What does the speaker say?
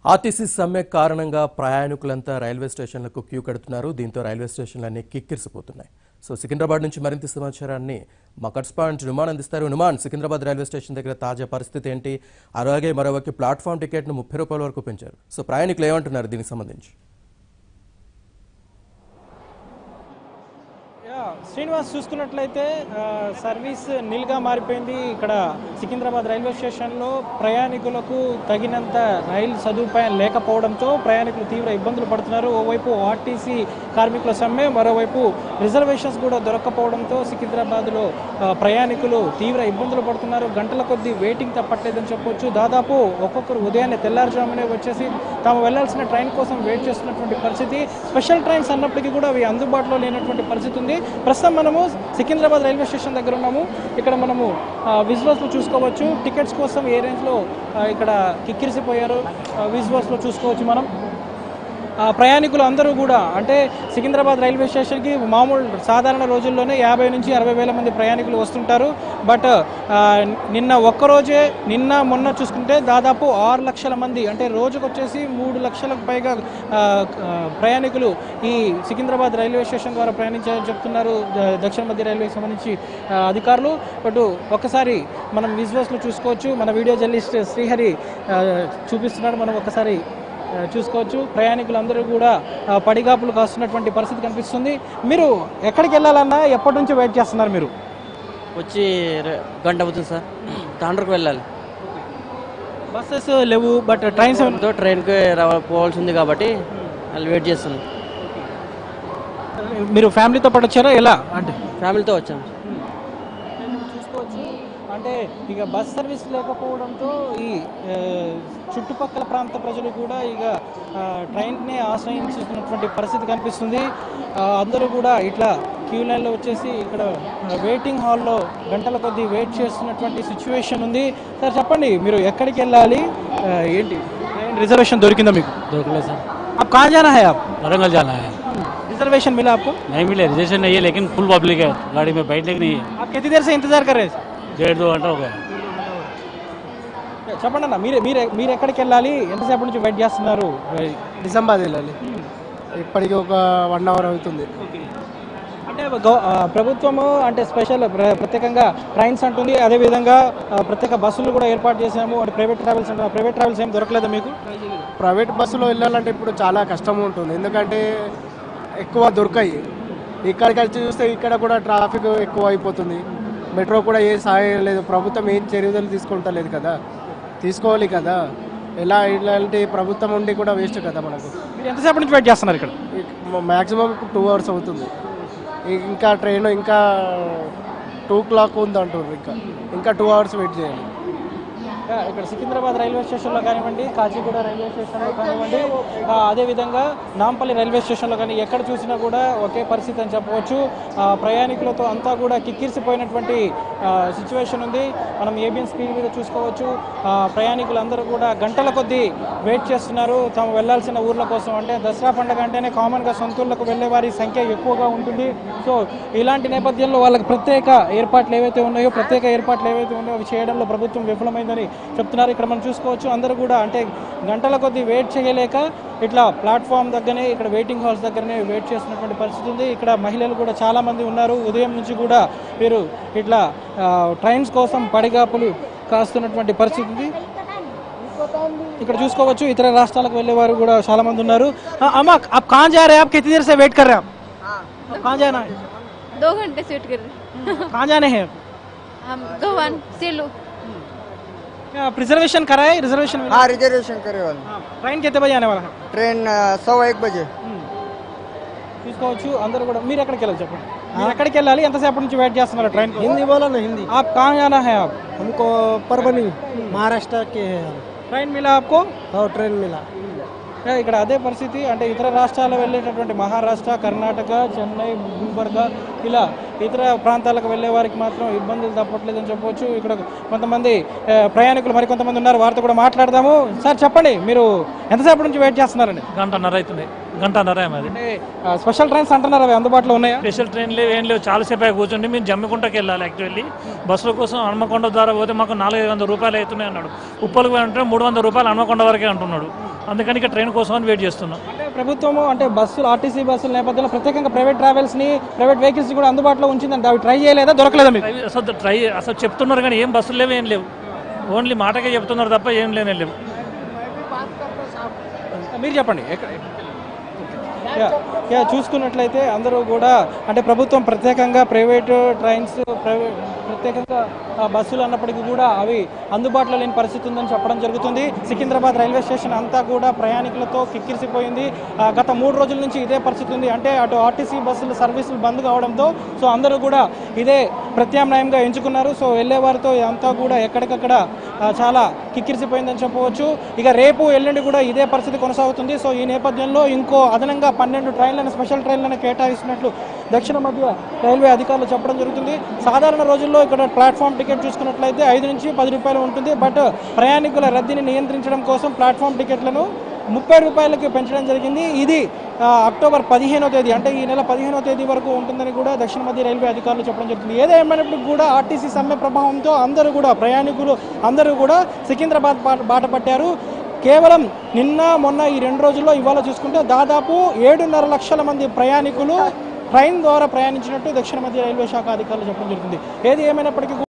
RTC సమ్మె కారణంగా ప్రయాణికులంతా railway స్టేషన్లకు క్యూ కడుతున్నారు దీంతో రైల్వే స్టేషన్లన్నీ కిక్కిరిసిపోతున్నాయి సో సికింద్రాబాద్ నుంచి మరింత సమాచారాన్ని మా కట్స్పాయింట్ నుమాన్ అందిస్తారు నుమాన్ సికింద్రాబాద్ రైల్వే స్టేషన్ దగ్గర తాజా పరిస్థితి ఏంటి అలాగే మరోవైపు ప్లాట్ఫామ్ టికెట్ను ముప్పై రూపాయల వరకు పెంచారు సో ప్రయాణికులు ఏమంటున్నారు దీనికి సంబంధించి యా, శ్రీనివాస్ చూసుకున్నట్లయితే ఆ, సర్వీస్ నిల్గా మారిపోయింది ఇక్కడ సికింద్రాబాద్ రైల్వే స్టేషన్లో ప్రయాణికులకు తగినంత రైలు సదుపాయం లేకపోవడంతో ప్రయాణికులు తీవ్ర ఇబ్బందులు పడుతున్నారు ఓవైపు ఆర్టీసీ కార్మికుల సమ్మె మరోవైపు రిజర్వేషన్స్ కూడా దొరక్కపోవడంతో సికింద్రాబాద్లో ఆ, ప్రయాణికులు తీవ్ర ఇబ్బందులు పడుతున్నారు గంటల కొద్దీ వెయిటింగ్ తప్పట్లేదని చెప్పొచ్చు దాదాపు ఒక్కొక్కరు ఉదయాన్నే తెల్లారుజామునే వచ్చేసి తాము వెళ్లాల్సిన ట్రైన్ కోసం వెయిట్ చేస్తున్నటువంటి పరిస్థితి స్పెషల్ ట్రైన్స్ అన్నప్పటికీ కూడా అవి అందుబాటులో లేనటువంటి పరిస్థితి ఉంది ప్రస్తుతం మనము సికింద్రాబాద్ రైల్వే స్టేషన్ దగ్గర ఉన్నాము ఇక్కడ మనము విజువల్స్లో చూసుకోవచ్చు టికెట్స్ కోసం ఏ రేంజ్లో ఆ, ఇక్కడ కిక్కిరిసిపోయారు విజువల్స్లో చూసుకోవచ్చు మనం ఆ, ప్రయాణికులు అందరూ కూడా అంటే సికింద్రాబాద్ రైల్వే స్టేషన్కి మామూలు సాధారణ రోజుల్లోనే యాభై నుంచి అరవై వేల మంది ప్రయాణికులు వస్తుంటారు బట్ ఆ, నిన్న ఒక్కరోజే నిన్న మొన్న చూసుకుంటే దాదాపు ఆరు లక్షల మంది అంటే రోజుకు వచ్చేసి మూడు లక్షలకు పైగా ఆ, ఆ, ప్రయాణికులు ఈ సికింద్రాబాద్ రైల్వే స్టేషన్ ద్వారా ప్రయాణించారని చెప్తున్నారు ద- దక్షిణ మధ్య రైల్వేకి సంబంధించి ఆ, అధికారులు బట్ ఒక్కసారి మనం విజువల్స్లో చూసుకోవచ్చు మన వీడియో జర్నలిస్ట్ శ్రీహరి ఆ, చూపిస్తున్నాడు మనం ఒకసారి ఆ, చూసుకోవచ్చు ప్రయాణికులందరూ కూడా ఆ, పడిగాపులు కాస్తున్నటువంటి పరిస్థితి కనిపిస్తుంది మీరు ఎక్కడికి వెళ్ళాలన్నా ఎప్పటి నుంచి వెయిట్ చేస్తున్నారు మీరు వచ్చి రె- గంట అవుతుంది సార్ తాండ్రకు వెళ్ళాలి బస్సెస్ లేవు బట్ ట్రైన్స్ ఏమైనా- తో ట్రైన్కి రావ పోవాల్సి ఉంది కాబట్టి వాళ్ళు వెయిట్ చేస్తున్నాం మీరు ఫ్యామిలీతో పాటు వచ్చారా ఎలా అంటే ఫ్యామిలీతో వచ్చాం చూసుకోవచ్చు అంటే ఇక బస్ సర్వీస్ లేకపోవడంతో ఈ ఆ, చుట్టుపక్కల ప్రాంత ప్రజలు కూడా ఇక ఆ, ట్రైన్నే ఆశ్రయించుకున్నటువంటి పరిస్థితి కనిపిస్తుంది ఆ, అందరూ కూడా ఇట్లా క్యూ లైన్లో వచ్చేసి ఇక్కడ ఆ, వెయిటింగ్ హాల్లో గంటల కొద్దీ వెయిట్ చేస్తున్నటువంటి సిచ్యువేషన్ ఉంది సార్ చెప్పండి మీరు ఎక్కడికి వెళ్ళాలి ఆ, ఏంటి ట్రైన్ రిజర్వేషన్ దొరికిందా మీకు दरअसल सर आप कहाँ जाना है आप वरंगल जाना है रिजर्वेशन मिला आपको नहीं मिले रिजर्वेशन नहीं है लेकिन फुल पब्लिक है गाड़ी में बैठने की नहीं है आप कितनी देर से इंतजार कर रहे हैं डेढ़ दो घंटा हो गया చెప్పండి అన్న మీరే మీరే మీరు ఎక్కడికి వెళ్ళాలి ఎంతసేపు నుంచి వెయిట్ చేస్తున్నారు నిజామాబాద్ వెళ్ళాలి ఇప్పటికి ఒక వన్ అవర్ అవుతుంది అంటే గవ- ఆ, ప్రభుత్వము అంటే స్పెషల్ ప్ర- ప్రత్యేకంగా ట్రైన్స్ అంటుంది అదేవిధంగా ఆ, ప్రత్యేక బస్సులు కూడా ఏర్పాటు చేసాము అంటే ప్రైవేట్ ట్రావెల్స్ అంటే ప్రైవేట్ ట్రావెల్స్ ఏం దొరకలేదా మీకు ప్రైవేట్ బస్సులో వెళ్ళాలంటే ఇప్పుడు చాలా కష్టం ఉంటుంది ఎందుకంటే ఎక్కువ దొరకాయి ఇక్కడికి వచ్చి చూస్తే ఇక్కడ కూడా ట్రాఫిక్ ఎక్కువ అయిపోతుంది మెట్రో కూడా ఏ సహాయం లేదు ప్రభుత్వం ఏం చర్యలు తీసుకుంటలేదు కదా తీసుకోవాలి కదా ఎలా ఇలాంటి ప్రభుత్వం ఉండి కూడా వేస్ట్ కదా మనకు మీరు ఎంతసేపు నుంచి వెయిట్ చేస్తున్నారు ఇక్కడ మ్యాక్సిమం ఇప్పుడు టూ అవర్స్ అవుతుంది ఇంకా ట్రైన్ ఇంకా టూ క్లాక్ ఉంది అంటున్నారు ఇంకా ఇంకా టూ అవర్స్ వెయిట్ చేయాలి ఆ, ఇక్కడ సికింద్రాబాద్ రైల్వే స్టేషన్లో కానివ్వండి కాచిగూడ రైల్వే స్టేషన్లో కానివ్వండి ఆ, అదేవిధంగా నాంపల్లి రైల్వే స్టేషన్లో కానీ ఎక్కడ చూసినా కూడా ఒకే పరిస్థితి అని చెప్పవచ్చు ఆ, ప్రయాణికులతో అంతా కూడా కిక్కిరిసిపోయినటువంటి సిచ్యువేషన్ ఉంది మనం ఏబిఎన్ స్పీడ్ మీద చూసుకోవచ్చు ఆ, ప్రయాణికులందరూ కూడా గంటల కొద్దీ వెయిట్ చేస్తున్నారు తాము వెళ్లాల్సిన ఊర్ల కోసం అంటే దసరా పండుగ అంటేనే కామన్గా సొంతూర్లకు వెళ్ళే వారి సంఖ్య ఎక్కువగా ఉంటుంది సో ఇలాంటి నేపథ్యంలో వాళ్ళకి ప్రత్యేక ఏర్పాట్లు ఏవైతే ఉన్నాయో ప్రత్యేక ఏర్పాట్లు ఏవైతే ఉన్నాయో అవి చేయడంలో ప్రభుత్వం విఫలమైందని చెప్తున్నారు ఇక్కడ మనం చూసుకోవచ్చు అందరూ కూడా అంటే గంటల కొద్దీ వెయిట్ చేయలేక ఇట్లా ప్లాట్ఫామ్ దగ్గరనే ఇక్కడ వెయిటింగ్ హాల్స్ దగ్గరనే వెయిట్ చేస్తున్నటువంటి పరిస్థితి ఉంది ఇక్కడ మహిళలు కూడా చాలా మంది ఉన్నారు ఉదయం నుంచి కూడా వీరు ఇట్లా ఆ, ట్రైన్స్ కోసం పడిగాపులు కాస్తున్నటువంటి పరిస్థితి ఉంది ఇక్కడ చూసుకోవచ్చు ఇతర రాష్ట్రాలకు వెళ్ళే వారు కూడా చాలా మంది ఉన్నారు ఆ, అమ్మా आप कहाँ जा रहे हैं आप कितनी देर से वेट कर रहे हैं आप कहाँ जाना है दो घंटे से वेट कर रहे हैं। कहाँ जाने हैं हम गोवन सेलू आप रिजर्वेशन कराए रिजर्वेशन मिला? हाँ रिजर्वेशन करे वाले हाँ, ट्रेन कितने बजे आने वाला है ट्रेन सौ एक बजे చూసుకోవచ్చు అందరూ కూడా మీరు ఎక్కడికి వెళ్ళాలి చెప్పండి మీరు ఎక్కడికి వెళ్ళాలి ఎంతసేపు నుంచి వెయిట్ చేస్తున్నారు ట్రైన్ హిందీ బోలో నా హిందీ आप कहाँ जाना है आप हमको परभनी महाराष्ट्र के है हम ట్రైన్ మిలా आपको और ट्रेन मिला ఏ, ఇక్కడ అదే పరిస్థితి అంటే ఇతర రాష్ట్రాలు వెళ్ళేటటువంటి మహారాష్ట్ర కర్ణాటక చెన్నై గుల్బర్గ ఇలా ఇతర ప్రాంతాలకు వెళ్ళే వారికి మాత్రం ఇబ్బందులు తప్పట్లేదని చెప్పవచ్చు ఇక్కడ కొంతమంది ఏ, ప్రయాణికులు మరి కొంతమంది ఉన్నారు వారితో కూడా మాట్లాడదాము సార్ చెప్పండి మీరు ఎంతసేపు నుంచి వెయిట్ చేస్తున్నారండి గంటన్నర అవుతుంది గంటన్నర అది అంటే ఆ, స్పెషల్ ట్రైన్స్ అంటున్నారు అవి అందుబాటులో ఉన్నాయా స్పెషల్ ట్రైన్ లేవు ఏం లేవు చాలాసేపు అయి కూర్చుండి మేము జమ్మికుంటకి వెళ్ళాలి యాక్చువల్లీ బస్సుల కోసం హనుమకొండ ద్వారా పోతే మాకు నాలుగైదు వందల రూపాయలు అవుతున్నాయి అన్నాడు ఉప్పలకు పోయి అంటే మూడు వందల రూపాయలు హనుమకొండ వరకే అంటున్నాడు అందుకని ఇక ట్రైన్ కోసం అని వెయిట్ చేస్తున్నాం అంటే ప్రభుత్వము అంటే బస్సులు ఆర్టీసీ బస్సుల నేపథ్యంలో ప్రత్యేకంగా ప్రైవేట్ ట్రావెల్స్ ని ప్రైవేట్ వెహికల్స్ కూడా అందుబాటులో ఉంచిందంటే అవి ట్రై చేయలేదా దొరకలేదా మీకు ట్రై- అసలు ట్రై అసలు చెప్తున్నారు కానీ ఏం బస్సులు లేవు ఏం లేవు ఓన్లీ మాటకే చెప్తున్నారు తప్ప ఏం లేనే లేవు మీరు చెప్పండి ఎక్కడ యా, యా, చూసుకున్నట్లయితే అందరూ కూడా అంటే ప్రభుత్వం ప్రత్యేకంగా ప్రైవేట్ ట్రైన్స్ ప్రైవేట్ ప్రత్యేకంగా ఆ, బస్సులు అన్నప్పటికీ కూడా అవి అందుబాటులో లేని పరిస్థితి ఉందని చెప్పడం జరుగుతుంది సికింద్రాబాద్ రైల్వే స్టేషన్ అంతా కూడా ప్రయాణికులతో కిక్కిరిసిపోయింది ఆ, గత మూడు రోజుల నుంచి ఇదే పరిస్థితి ఉంది అంటే అటు ఆర్టీసీ బస్సుల సర్వీసులు బంద్ కావడంతో సో అందరూ కూడా ఇదే ప్రత్యామ్నాయంగా ఎంచుకున్నారు సో వెళ్ళే వారితో అంతా కూడా ఎక్కడికక్కడ ఆ, చాలా కిక్కిరిసిపోయిందని చెప్పవచ్చు ఇక రేపు ఎల్లుండి కూడా ఇదే పరిస్థితి కొనసాగుతుంది సో ఈ నేపథ్యంలో ఇంకో అదనంగా పన్నెండు ట్రైన్లను స్పెషల్ ట్రైన్లను కేటాయిస్తున్నట్లు దక్షిణ మధ్య రైల్వే అధికారులు చెప్పడం జరుగుతుంది సాధారణ రోజుల్లో ఇక్కడ ప్లాట్ఫామ్ టికెట్ చూసుకున్నట్లయితే ఐదు నుంచి పది రూపాయలు ఉంటుంది బట్ ప్రయాణికుల రద్దీని నియంత్రించడం కోసం ప్లాట్ఫామ్ టికెట్లను ముప్పై రూపాయలకి పెంచడం జరిగింది ఇది ఆ, అక్టోబర్ పదిహేనో తేదీ అంటే ఈ నెల పదిహేనో తేదీ వరకు ఉంటుందని కూడా దక్షిణ మధ్య రైల్వే అధికారులు చెప్పడం జరుగుతుంది ఏదేమైనప్పటికీ కూడా ఆర్టీసీ సమ్మె ప్రభావంతో అందరూ కూడా ప్రయాణికులు అందరూ కూడా సికింద్రాబాద్ బాట బాట పట్టారు కేవలం నిన్న మొన్న ఈ రెండు రోజుల్లో ఇవాళ చూసుకుంటే దాదాపు ఏడున్నర లక్షల మంది ప్రయాణికులు ట్రైన్ ద్వారా ప్రయాణించినట్టు దక్షిణ మధ్య రైల్వే శాఖ అధికారులు చెప్పడం జరుగుతుంది ఏది ఏమైనప్పటికీ